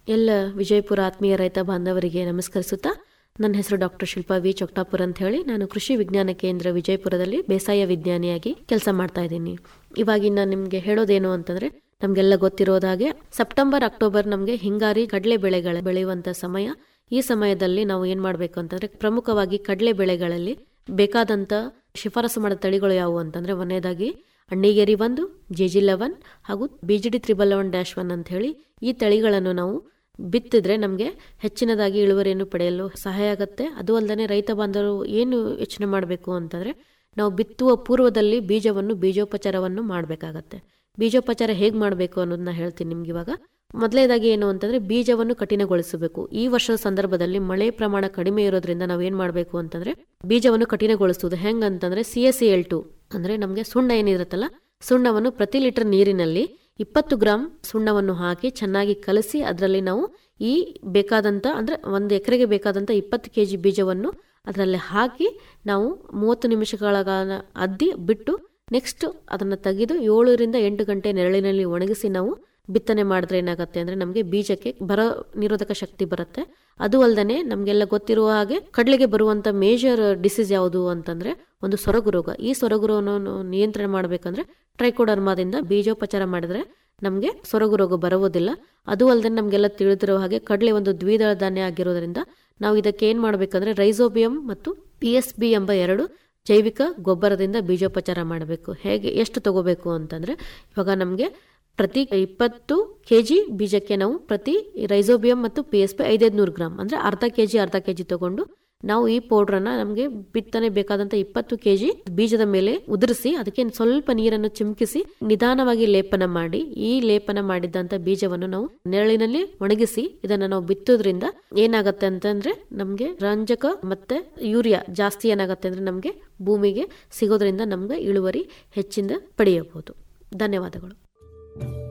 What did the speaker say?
ಎಲ್ಲ ವಿಜಯಪುರ ಆತ್ಮೀಯ ರೈತ ಬಾಂಧವರಿಗೆ ನಮಸ್ಕರಿಸುತ್ತಾ ನನ್ನ ಹೆಸರು ಡಾಕ್ಟರ್ ಶಿಲ್ಪಾ ವಿ ಚೊಕ್ಟಾಪುರ್ ಅಂತ ಹೇಳಿ ನಾನು ಕೃಷಿ ವಿಜ್ಞಾನ ಕೇಂದ್ರ ವಿಜಯಪುರದಲ್ಲಿ ಬೇಸಾಯ ವಿಜ್ಞಾನಿಯಾಗಿ ಕೆಲಸ ಮಾಡ್ತಾ ಇದ್ದೀನಿ ಇವಾಗಿನ ನಿಮಗೆ ಹೇಳೋದೇನು ಅಂತಂದ್ರೆ ನಮಗೆಲ್ಲ ಗೊತ್ತಿರೋದ ಹಾಗೆ ಸೆಪ್ಟೆಂಬರ್ ಅಕ್ಟೋಬರ್ ನಮಗೆ ಹಿಂಗಾರಿ ಕಡಲೆ ಬೆಳೆಗಳ ಬೆಳೆಯುವಂತ ಸಮಯ ಈ ಸಮಯದಲ್ಲಿ ನಾವು ಏನ್ ಮಾಡಬೇಕು ಅಂತಂದ್ರೆ ಪ್ರಮುಖವಾಗಿ ಕಡಲೆ ಬೆಳೆಗಳಲ್ಲಿ ಬೇಕಾದಂತ ಶಿಫಾರಸು ಮಾಡಿದ ತಳಿಗಳು ಯಾವುವು ಅಂತಂದ್ರೆ ಒಂದನೇದಾಗಿ ಅಣ್ಣಿಗೇರಿ ಒಂದು ಜೆಜಿ ಲೆವೆನ್ ಹಾಗೂ BGD triple one dash one ಅಂತ ಹೇಳಿ ಈ ತಳಿಗಳನ್ನು ನಾವು ಬಿತ್ತಿದ್ರೆ ನಮಗೆ ಹೆಚ್ಚಿನದಾಗಿ ಇಳುವರಿಯನ್ನು ಪಡೆಯಲು ಸಹಾಯ ಆಗುತ್ತೆ ಅದು ಅಲ್ಲದೆ ರೈತ ಬಾಂಧವರು ಏನು ಯೋಚನೆ ಮಾಡಬೇಕು ಅಂತಂದ್ರೆ ನಾವು ಬಿತ್ತುವ ಪೂರ್ವದಲ್ಲಿ ಬೀಜವನ್ನು ಬೀಜೋಪಚಾರವನ್ನು ಮಾಡಬೇಕಾಗತ್ತೆ ಬೀಜೋಪಚಾರ ಹೇಗೆ ಮಾಡಬೇಕು ಅನ್ನೋದನ್ನ ಹೇಳ್ತೀನಿ ನಿಮ್ಗೆ ಇವಾಗ ಮೊದಲೇದಾಗಿ ಏನು ಅಂತಂದ್ರೆ ಬೀಜವನ್ನು ಕಠಿಣಗೊಳಿಸಬೇಕು ಈ ವರ್ಷದ ಸಂದರ್ಭದಲ್ಲಿ ಮಳೆ ಪ್ರಮಾಣ ಕಡಿಮೆ ಇರೋದ್ರಿಂದ ನಾವು ಏನ್ ಮಾಡಬೇಕು ಅಂತಂದ್ರೆ ಬೀಜವನ್ನು ಕಠಿಣಗೊಳಿಸುವುದು ಹೆಂಗಂತಂದ್ರೆ ಸಿ ಎಸ್ ಎಲ್ ಟು ಅಂದ್ರೆ ನಮಗೆ ಸುಣ್ಣ ಏನಿರುತ್ತಲ್ಲ ಸುಣ್ಣವನ್ನು ಪ್ರತಿ ಲೀಟರ್ ನೀರಿನಲ್ಲಿ ಇಪ್ಪತ್ತು ಗ್ರಾಂ ಸುಣ್ಣವನ್ನು ಹಾಕಿ ಚೆನ್ನಾಗಿ ಕಲಸಿ ಅದರಲ್ಲಿ ನಾವು ಈ ಬೇಕಾದಂತ ಅಂದ್ರೆ ಒಂದು ಎಕರೆಗೆ ಬೇಕಾದಂತ ಇಪ್ಪತ್ತು ಕೆ ಜಿ ಬೀಜವನ್ನು ಅದರಲ್ಲಿ ಹಾಕಿ ನಾವು ಮೂವತ್ತು ನಿಮಿಷಗಳ ಕಾಲ ಅದ್ದಿ ಬಿಟ್ಟು ನೆಕ್ಸ್ಟ್ ಅದನ್ನ ತೆಗೆದು ಏಳರಿಂದ ಎಂಟು ಗಂಟೆ ನೆರಳಿನಲ್ಲಿ ಒಣಗಿಸಿ ನಾವು ಬಿತ್ತನೆ ಮಾಡಿದ್ರೆ ಏನಾಗುತ್ತೆ ಅಂದ್ರೆ ನಮಗೆ ಬೀಜಕ್ಕೆ ಬರ ನಿರೋಧಕ ಶಕ್ತಿ ಬರುತ್ತೆ ಅದು ಅಲ್ಲದೆ ನಮಗೆಲ್ಲ ಗೊತ್ತಿರುವ ಹಾಗೆ ಕಡ್ಲಿಗೆ ಬರುವಂತ ಮೇಜರ್ ಡಿಸೀಸ್ ಯಾವುದು ಅಂತಂದ್ರೆ ಒಂದು ಸೊರಗು ರೋಗ ಈ ಸೊರಗು ರೋಗವನ್ನು ನಿಯಂತ್ರಣ ಮಾಡಬೇಕಂದ್ರೆ ಟ್ರೈಕೋಡರ್ಮಾದಿಂದ ಬೀಜೋಪಚಾರ ಮಾಡಿದ್ರೆ ನಮಗೆ ಸೊರಗು ರೋಗ ಬರುವುದಿಲ್ಲ ಅದು ಅಲ್ಲದೆ ನಮಗೆಲ್ಲ ತಿಳಿದಿರೋ ಹಾಗೆ ಕಡಲೆ ಒಂದು ದ್ವಿದಳ ಧಾನ್ಯ ಆಗಿರೋದ್ರಿಂದ ನಾವು ಇದಕ್ಕೆ ಏನ್ ಮಾಡಬೇಕಂದ್ರೆ ರೈಸೋಬಿಯಂ ಮತ್ತು ಪಿ ಎಸ್ ಬಿ ಎಂಬ ಎರಡು ಜೈವಿಕ ಗೊಬ್ಬರದಿಂದ ಬೀಜೋಪಚಾರ ಮಾಡಬೇಕು ಹೇಗೆ ಎಷ್ಟು ತಗೋಬೇಕು ಅಂತಂದ್ರೆ ಇವಾಗ ನಮಗೆ ಪ್ರತಿ ಇಪ್ಪತ್ತು ಕೆಜಿ ಬೀಜಕ್ಕೆ ನಾವು ಪ್ರತಿ ರೈಸೋಬಿಯಂ ಮತ್ತು ಪಿ ಎಸ್ ಪಿ ಐದೈದ್ನೂರು ಗ್ರಾಮ್ ಅಂದ್ರೆ ಅರ್ಧ ಕೆಜಿ ಅರ್ಧ ಕೆಜಿ ತಗೊಂಡು ನಾವು ಈ ಪೌಡ್ರನ್ನ ನಮಗೆ ಬಿತ್ತನೆ ಬೇಕಾದಂತ ಇಪ್ಪತ್ತು ಕೆಜಿ ಬೀಜದ ಮೇಲೆ ಉದುರಿಸಿ ಅದಕ್ಕೆ ಸ್ವಲ್ಪ ನೀರನ್ನು ಚಿಮುಕಿಸಿ ನಿಧಾನವಾಗಿ ಲೇಪನ ಮಾಡಿ ಈ ಲೇಪನ ಮಾಡಿದಂತ ಬೀಜವನ್ನು ನಾವು ನೆರಳಿನಲ್ಲಿ ಒಣಗಿಸಿ ಇದನ್ನ ನಾವು ಬಿತ್ತೋದ್ರಿಂದ ಏನಾಗತ್ತೆ ಅಂತಂದ್ರೆ ನಮ್ಗೆ ರಂಜಕ ಮತ್ತೆ ಯೂರಿಯಾ ಜಾಸ್ತಿ ಏನಾಗತ್ತೆ ಅಂದ್ರೆ ನಮ್ಗೆ ಭೂಮಿಗೆ ಸಿಗೋದ್ರಿಂದ ನಮ್ಗೆ ಇಳುವರಿ ಹೆಚ್ಚಿಂದ ಪಡೆಯಬಹುದು ಧನ್ಯವಾದಗಳು